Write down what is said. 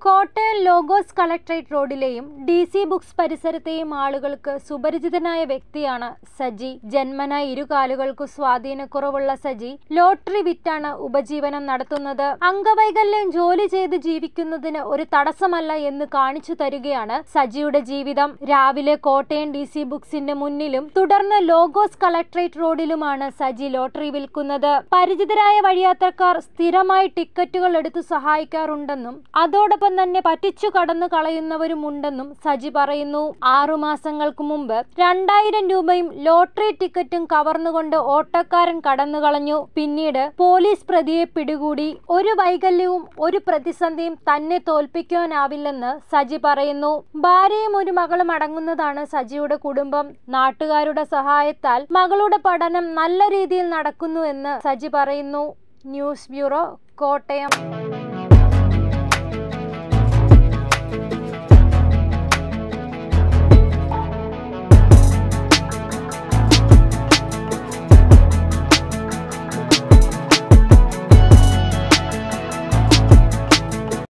Kottayam Logos collectorate റോഡിലെയും D C Books പരിസരത്തെയും ആളുകൾക്ക് സുപരിചിതനായ വ്യക്തിയാണ് സജി ജന്മന ഇരുകാലുകൾക്കു സ്വാധീനക്കുറവുള്ള സജി ലോട്ടറി വിറ്റാണ് ഉപജീവനം നടത്തുന്നത് അംഗവൈകല്യം ജോലി ചെയ്ത് ജീവിക്കുന്നതിന് ഒരു തടസ്സമല്ല എന്ന് കാണിച്ചു തരികയാണ് സജിയുടെ ജീവിതം രാവിലെ കോട്ടയം ഡി സി ബുക്സിന്റെ മുന്നിലും തുടർന്ന് ലോഗോസ് കളക്ട്രേറ്റ് റോഡിലുമാണ് സജി ലോട്ടറി വിൽക്കുന്നത് പരിചിതരായ വഴിയാത്രക്കാർ സ്ഥിരമായി ടിക്കറ്റുകൾ എടുത്തു സഹായിക്കാറുണ്ടെന്നും അതോടൊപ്പം തന്നെ പറ്റിച്ചു കടന്നു കളയുന്നവരുമുണ്ടെന്നും സജി പറയുന്നു ആറുമാസങ്ങൾക്ക് മുമ്പ് രണ്ടായിരം രൂപയും ലോട്ടറി ടിക്കറ്റും കവർന്നുകൊണ്ട് ഓട്ടക്കാരൻ കടന്നു കളഞ്ഞു പിന്നീട് പോലീസ് പ്രതിയെ പിടികൂടി ഒരു വൈകല്യവും ഒരു പ്രതിസന്ധിയും തന്നെ തോൽപ്പിക്കാനാവില്ലെന്ന് സജി പറയുന്നു ഭാര്യയും ഒരു മകളും അടങ്ങുന്നതാണ് സജിയുടെ കുടുംബം നാട്ടുകാരുടെ സഹായത്താൽ മകളുടെ പഠനം നല്ല രീതിയിൽ നടക്കുന്നു എന്ന് സജി പറയുന്നു ന്യൂസ് ബ്യൂറോ കോട്ടയം